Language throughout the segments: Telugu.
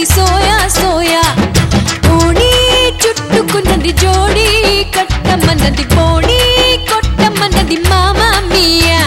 సోయా సోయా ఓణి చుట్టుకున్నది జోడి కట్టమన్నది పోణి కొట్టమన్నది మామా మియా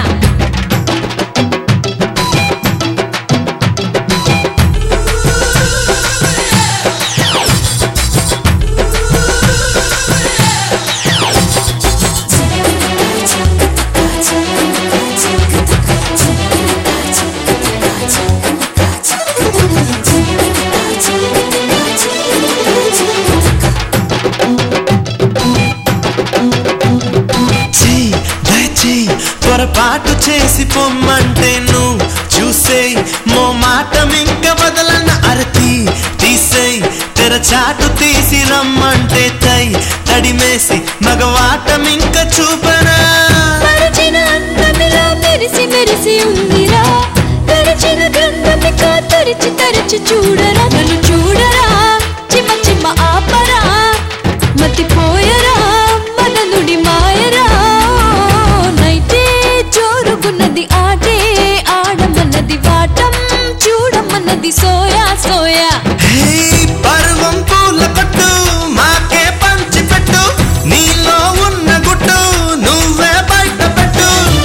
చెయ్యి దయచేయి పొరపాటు చేసి పొమ్మంటే నువ్వు చూసేయ్ మో మాటం ఇంక వదలన అరతి తీసేయ్ తెరచాటు తీసి రమ్మంటే తై తడిమేసి మగవాటం ఇంక చూపనా మరచిన అందమిలా మెరిసి మెరిసి ఉందిరా తెరచిన గ్రంథమిక తెరిచి తెరిచి చూడరా నన్ను చూడరా చిమ్మ చిమ్మ ఆపరా మతిపోయరా మదనుడి మాయరా నైతే జోరుగున్నది ఆటే ఆడమన్నది వాటం చూడమన్నది సోయా సోయా హే పర్వం పూల పట్టు మాకే పంచి పెట్టు నీలో ఉన్న గుట్టు నువ్వే బయట పెట్టు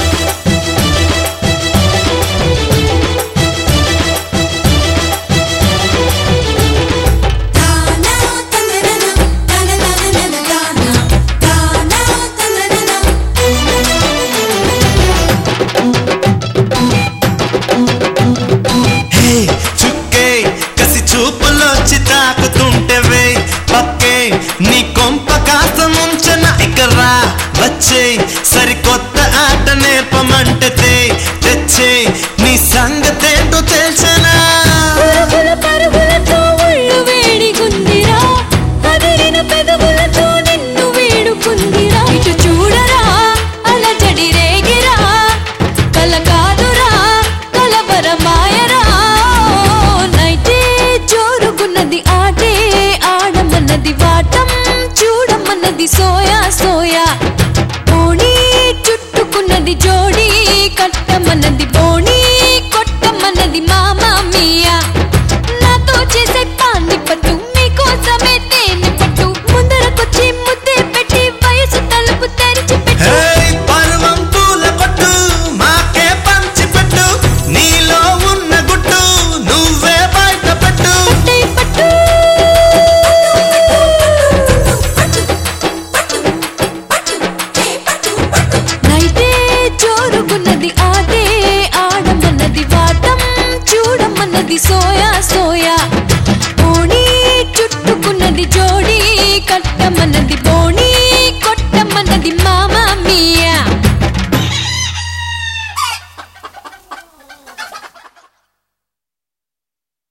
హే చుక్కే కసి చూపులోచి తాకుతుంటే వే పక్కే నీ కొంప కాస్త ముంచన ఇకరా వచ్చే సరికొత్త ఆట నేర్పమంటే తే తెచ్చే నీ సంగతేంటో తెలుసనా పరుగుల పరుగులతో ఒళ్ళు వేడిగుందిరా అదిరిన పెదవులతో నిన్ను వేడుకుందిరా ఇటు చూడరా అలజడి రేగిరా కల కాదురా కలవరమాయరా నైతే జోరుగున్నది ఆటే ఆడమన్నది వాటం చూడమన్నది సోయా సోయా ఓణి చుట్టుకున్నది జోడి కట్టమన్నది బోణి కొట్టమన్నది మామా మియా నాతో చేసే పాన్ని పట్టు మీకోసమే తేనె పట్టు ముందరకొచ్చి ముద్దే పెట్టి వయసు తలుపు తెరిచి పెట్టు హే పర్వం పూల పట్టు మాకే పంచి పెట్టు నీలో ఉన్న గుట్టు నువ్వే బయట పెట్టు పట్టే పట్టు నైతే జోరుగున్నది ఆటే ఆడమన్నది వాటం చూడమన్నది సోయా సోయా ఓణి చుట్టుకున్నది జోడి కట్టమన్నది